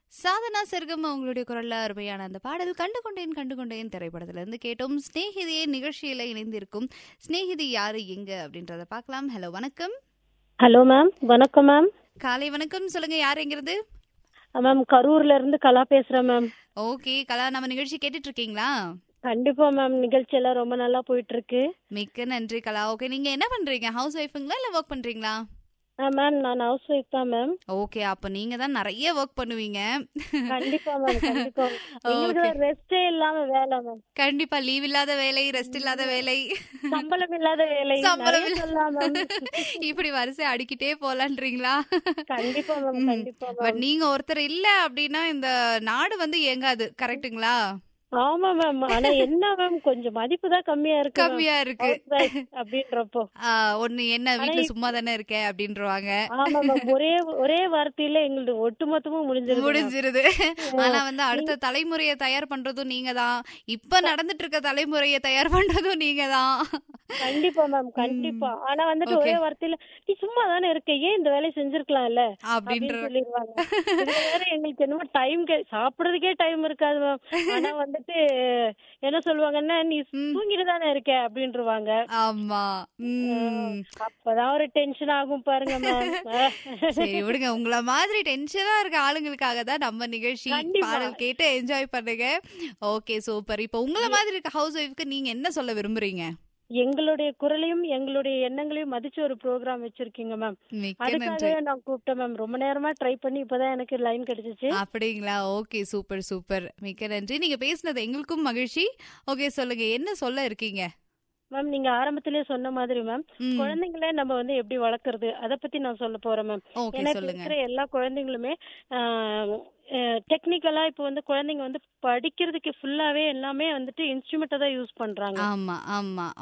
சாதனா சர்க்கம் அவங்களுடைய குரல்ல அருமையான அந்த பாடல் கண்டு கொண்டேன் கண்டு கொண்டேன் திரைப்படத்துல இருந்து கேட்டோம் ஸ்நேகிதியே நிகழ்ச்சியில இணைந்திருக்கும் ஸ்நேகிதி யாரு எங்க அப்படின்றத பார்க்கலாம் ஹலோ வணக்கம் ஹலோ மேம் வணக்கம் மேம் காலை வணக்கம் சொல்லுங்க யார் எங்கிறது மேம் கரூர்ல இருந்து கலா பேசுறேன் மேம் ஓகே கலா நம்ம நிகழ்ச்சி கேட்டுட்டு இருக்கீங்களா கண்டிப்பா மேம் நிகழ்ச்சி எல்லாம் ரொம்ப நல்லா போயிட்டு இருக்கு மிக்க நன்றி கலா ஓகே நீங்க என்ன பண்றீங்க ஹவுஸ் ஒய்ஃபுங்களா இல்ல ஒர்க் பண்றீங்களா ஆ மேம் நான் ஹவுஸ் ஒய்ஃப் தான் மேம் ஓகே அப்ப நீங்க தான் நிறைய ஒர்க் பண்ணுவீங்க கண்டிப்பா மேம் கண்டிப்பா எங்களுக்கு ரெஸ்டே இல்லாம வேலை மேம் கண்டிப்பா லீவ் இல்லாத வேலை ரெஸ்ட் இல்லாத வேலை சம்பளம் இல்லாத வேலை சம்பளம் நிறைய சொல்லலாம் மேம் இப்படி வரிசை அடிக்கிட்டே போலான்றீங்களா கண்டிப்பா மேம் கண்டிப்பா பட் மேம் நீங்க ஒருத்தர் இல்ல அப்படின்னா இந்த நாடு வந்து இயங்காது கரெக்ட்டுங்களா ஆமா மேம் ஆனா என்ன மேம் கொஞ்சம் மதிப்பு தான் கம்மியா இருக்கு ma'am. கம்மியா இருக்கு House wife அப்படின்றப்போ ஆ, ஒண்ணு என்ன வீட்ல சும்மா தானே இருக்க அப்படின்றவாங்க ஆமா மேம் ஒரே ஒரே வார்த்தையில எங்களுக்கு ஒட்டுமொத்தமும் முடிஞ்சிருது ma'am. முடிஞ்சிருது ஆனா வந்து அடுத்த தலைமுறையை தயார் பண்றதும் நீங்க தான் இப்ப நடந்துட்டு இருக்க தலைமுறையை தயார் பண்றதும் நீங்க தான் கண்டிப்பா மேம் கண்டிப்பா ஆனா வந்துட்டு ஒரே வார்த்தையில நீ சும்மா தானே இருக்க ஏன் இந்த வேலையை செஞ்சிருக்கலாம்ல அப்படின்ற அப்படின்னு சொல்லிடுவாங்க இதுல வேற எங்களுக்கு என்னமோ டைம் சாப்பிடுறதுக்கே டைம் இருக்காது மேம் ஆனா வந்துட்டு என்ன சொல்லுவாங்கன்னா நீ தூங்கிட்டு தானே இருக்க அப்படின்றவாங்க ஆமா உம் அப்பதான் ஒரு டென்ஷன் ஆகும் பாருங்க மேம் சரி விடுங்க உங்கள மாதிரி டென்ஷனா இருக்க ஆளுங்களுக்காக தான் நம்ம நிகழ்ச்சி கண்டிப்பா. பாடல் கேட்டு என்ஜாய் பண்ணுங்க ஓகே சூப்பர் இப்போ உங்கள மாதிரி இருக்க ஹவுஸ் ஒய்ஃப்க்கு நீங்க என்ன சொல்ல விரும்புறீங்க எங்களுடைய குரலையும் எங்களுடைய எண்ணங்களையும் மதிச்சு ஒரு ப்ரோக்ராம் வச்சிருக்கீங்க மேம் மிக்க நன்றி அதுக்காகவே நான் கூப்பிட்டேன் மேம் ரொம்ப நேரமா ட்ரை பண்ணி இப்பதான் எனக்கு லைன் கிடைச்சிச்சு அப்படிங்களா ஓகே சூப்பர் சூப்பர் மிக்க நன்றி நீங்க பேசினது எங்களுக்கும் மகிழ்ச்சி ஓகே சொல்லுங்க என்ன சொல்ல இருக்கீங்க மேம் நீங்க ஆரம்பத்திலே சொன்ன மாதிரி மேம் ம். குழந்தைங்கள நம்ம வந்து எப்படி வளர்க்கறது அத பத்தி நான் சொல்ல போறேன் மேம் ஓகே எனக்கு சொல்லுங்க இருக்கிற எல்லா குழந்தைங்களுமே டெக்னிக்கலா இப்போ வந்து குழந்தைங்க வந்து படிக்கிறதுக்கு ஃபுல்லாவே எல்லாமே வந்துட்டு இன்ஸ்ட்ருமெண்ட்டை தான் யூஸ் பண்றாங்க ஆமா ஆமா